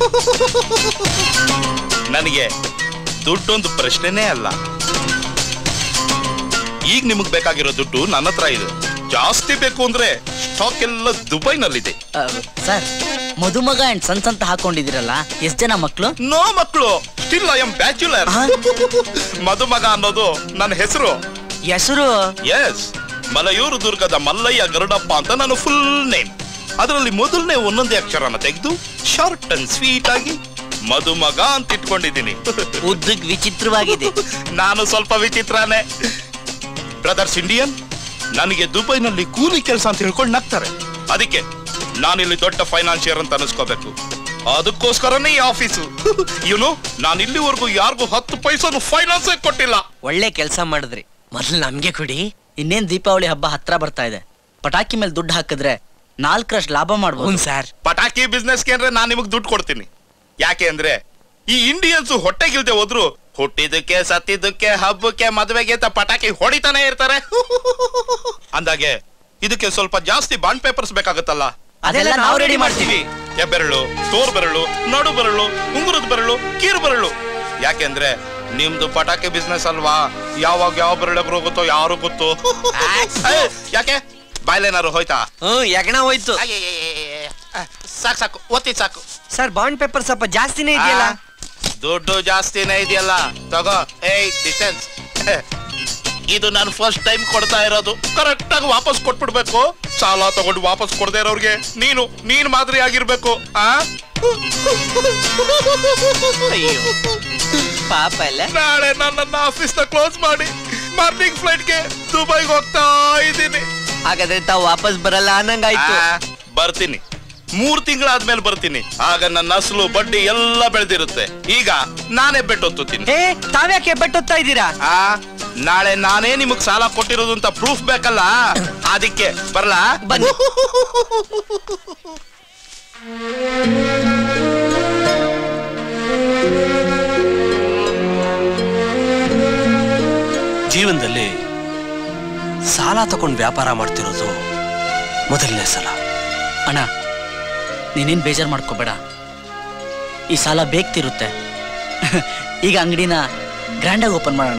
ನನಗೆ ದುಡ್ಡೊಂದು ಪ್ರಶ್ನೆನೇ ಅಲ್ಲ ಈಗ ನಿಮಗ್ ಬೇಕಾಗಿರೋ ದುಡ್ಡು ನನ್ನ ಹತ್ರ ಇದೆ ಜಾಸ್ತಿ ಬೇಕು ಅಂದ್ರೆ ಸ್ಟಾಕ್ ಎಲ್ಲ ದುಬೈನಲ್ಲಿದೆ ಆ, ಸರ್ ಮದುಮಗ ಅಂಡ್ ಸನ್ಸ್ ಅಂತ ಹಾಕೊಂಡಿದಿರಲ್ಲ ಎಷ್ಟ್ ಜನ ಮಕ್ಳು ನೋ ಮಕ್ಕಳು ಸ್ಟಿಲ್ ಐ ಎಮ್ ಬ್ಯಾಚುಲರ್ ಮದುಮಗ ಅನ್ನೋದು ನನ್ನ ಹೆಸರು ಹೆಸರು ಎಸ್ ಮಲಯೂರು ದುರ್ಗದ ಮಲ್ಲಯ್ಯ ಗರುಡಪ್ಪ ಅಂತ ನಾನು ಫುಲ್ ನೇಮ್ ಅದರಲ್ಲಿ ಮೊದಲನೇ ಒಂದೊಂದೇ ಅಕ್ಷರನ ತೆಗೆದು ಶಾರ್ಟ್ ಅಂಡ್ ಸ್ವೀಟ್ ಆಗಿ ಮದುಮಗ ಅಂತ ಇಟ್ಕೊಂಡಿದ್ದೀನಿ ಉದ್ದಗ್ ವಿಚಿತ್ರವಾಗಿದೆ ನಾನು ಸ್ವಲ್ಪ ವಿಚಿತ್ರನೇ ಬ್ರದರ್ಸ್ ಇಂಡಿಯನ್ ನನಗೆ ದುಬೈನಲ್ಲಿ ಕೂಲಿ ಕೆಲಸ ಅಂತ ಹೇಳ್ಕೊಂಡು ನಗ್ತಾರೆ ಅದಕ್ಕೆ ನಾನಿಲ್ಲಿ ದೊಡ್ಡ ಫೈನಾನ್ಷಿಯರ್ ಅಂತ ಅನಿಸ್ಕೋಬೇಕು ಅದಕ್ಕೋಸ್ಕರನೇ ಈ ಆಫೀಸು ಇವನು ನಾನು ಇಲ್ಲಿವರೆಗೂ ಯಾರಿಗೂ ಹತ್ತು ಪೈಸನು ಫೈನಾನ್ಸ್ ಕೊಟ್ಟಿಲ್ಲ ಒಳ್ಳೆ ಕೆಲಸ ಮಾಡಿದ್ರಿ ಮೊದ್ಲು ನಮ್ಗೆ ಕೊಡಿ ಇನ್ನೇನ್ ದೀಪಾವಳಿ ಹಬ್ಬ ಹತ್ರ ಬರ್ತಾ ಇದೆ ಪಟಾಕಿ ಮೇಲೆ ದುಡ್ಡು ಹಾಕಿದ್ರೆ ನಾಲ್ಕರಷ್ಟು ಲಾಭ ಮಾಡ್ಬೋದು ಹ್ಞೂ ಸರ್ ಪಟಾಕಿ ಬಿಸ್ನೆಸ್ಗೆ ಅಂದ್ರೆ ನಾನು ನಿಮಗೆ ದುಡ್ಡು ಕೊಡ್ತೀನಿ ಯಾಕೆ ಅಂದ್ರೆ ಈ ಇಂಡಿಯನ್ಸ್ ಹೊಟ್ಟೆಗಿಲ್ದೆ ಹೋದ್ರು ಹುಟ್ಟಿದಕ್ಕೆ ಸತ್ತಿದ್ದಕ್ಕೆ ಹಬ್ಬಕ್ಕೆ ಮದುವೆಗೆ ಅಂತ ಪಟಾಕಿ ಹೊಡಿತಾನೆ ಇರ್ತಾರೆ ಅಂದಾಗೆ ಇದಕ್ಕೆ ಸ್ವಲ್ಪ ಜಾಸ್ತಿ ಬಾಂಡ್ ಪೇಪರ್ಸ್ ಬೇಕಾಗುತ್ತಲ್ಲ ಅದೆಲ್ಲ ನಾವು ರೆಡಿ ಮಾಡ್ತೀವಿ ಹೆಬ್ಬೆರಳು ತೋರ್ ಬೆರಳು ನಡು ಬೆರಳು ಉಂಗುರದ ಬೆರಳು ಕೀರು ಬೆರಳು ಯಾಕೆಂದ್ರೆ ನಿಮ್ದು ಪಟಾಕಿ ಬಿಸ್ನೆಸ್ ಅಲ್ವಾ ಯಾವಾಗ ಯಾವ ಬೆರಳಿಗೆ ಹೋಗುತ್ತೋ ಯಾರು ಗೊತ್ತು ಏ, ಯಾಕೆ ಬಾಯ್ಲೇನಾರು ಹೋಯ್ತಾ ಹ್ಮ್ ಯಗಣ ಹೋಯ್ತು ಸಾಕು ಸಾಕು ಒತ್ತಿ ಸಾಕು ಸರ್ ಬಾಂಡ್ ಪೇಪರ್ ಸ್ವಲ್ಪ ಜಾಸ್ತಿನೇ ಇದೆಯಲ್ಲ ಆ, ದುಡ್ಡು ಜಾಸ್ತಿನೇ ಇದೆಯಲ್ಲ ತಗೋ ಏಯ್ ಡಿಸ್ಟೆನ್ಸ್ ಇದು ನಾನು ಫಸ್ಟ್ ಟೈಮ್ ಕೊಡ್ತಾ ಇರೋದು ಕರೆಕ್ಟ್ ಆಗಿ ವಾಪಸ್ ಕೊಟ್ಬಿಡ್ಬೇಕು ಸಾಲ ತಗೊಂಡು ವಾಪಸ್ ಕೊಡದೇ ಇರೋರ್ಗೆ ನೀನು ನೀನ್ ಮಾದರಿ ಆಗಿರ್ಬೇಕು ಆ ಅಯ್ಯೋ ಪಾಪ ಎಲ್ಲ ನಾಳೆ ನನ್ನ ಆಫೀಸ್ ನ ಕ್ಲೋಸ್ ಮಾಡಿ ಮಾರ್ನಿಂಗ್ ಫ್ಲೈಟ್ಗೆ ದುಬೈಗೆ ಹೋಗ್ತಾ ಇದ್ದೀನಿ ಹಾಗಾದ್ರೆ ತಾವು ವಾಪಸ್ ಬರಲ್ಲ ಅನ್ನಂಗಾಯ್ತು ಆ, ಬರ್ತೀನಿ ಮೂರ್ ತಿಂಗಳಾದ್ಮೇಲೆ ಬರ್ತೀನಿ ಆಗ ನನ್ನ ಅಸಲು ಬಡ್ಡಿ ಎಲ್ಲ ಬೆಳೆದಿರುತ್ತೆ ಈಗ ನಾನೇ ಬೆಟ್ಟೊತ್ತುತ್ತೀನಿ ಏ ತಾವ್ಯಾಕೆ ಬೆಟ್ಟೊತ್ತಾ ಇದ್ದೀರಾ ಆ ನಾಳೆ ನಾನೇ ನಿಮಗ್ ಸಾಲ ಕೊಟ್ಟಿರೋದು ಅಂತ ಪ್ರೂಫ್ ಬೇಕಲ್ಲ ಅದಕ್ಕೆ ಬರ್ಲಾ ಬನ್ನಿ ಜೀವನದಲ್ಲಿ ಸಾಲ ತಗೊಂಡು ವ್ಯಾಪಾರ ಮಾಡ್ತಿರೋದು ಮೊದಲನೇ ಸಲ ಅಣ್ಣ ನೀನೇನ್ ಬೇಜಾರ್ ಮಾಡ್ಕೋಬೇಡ ಈ ಸಾಲ ಬೇಗ ತೀರುತ್ತೆ ಈಗ ಅಂಗಡಿನ ಗ್ರ್ಯಾಂಡಾಗಿ ಓಪನ್ ಮಾಡೋಣ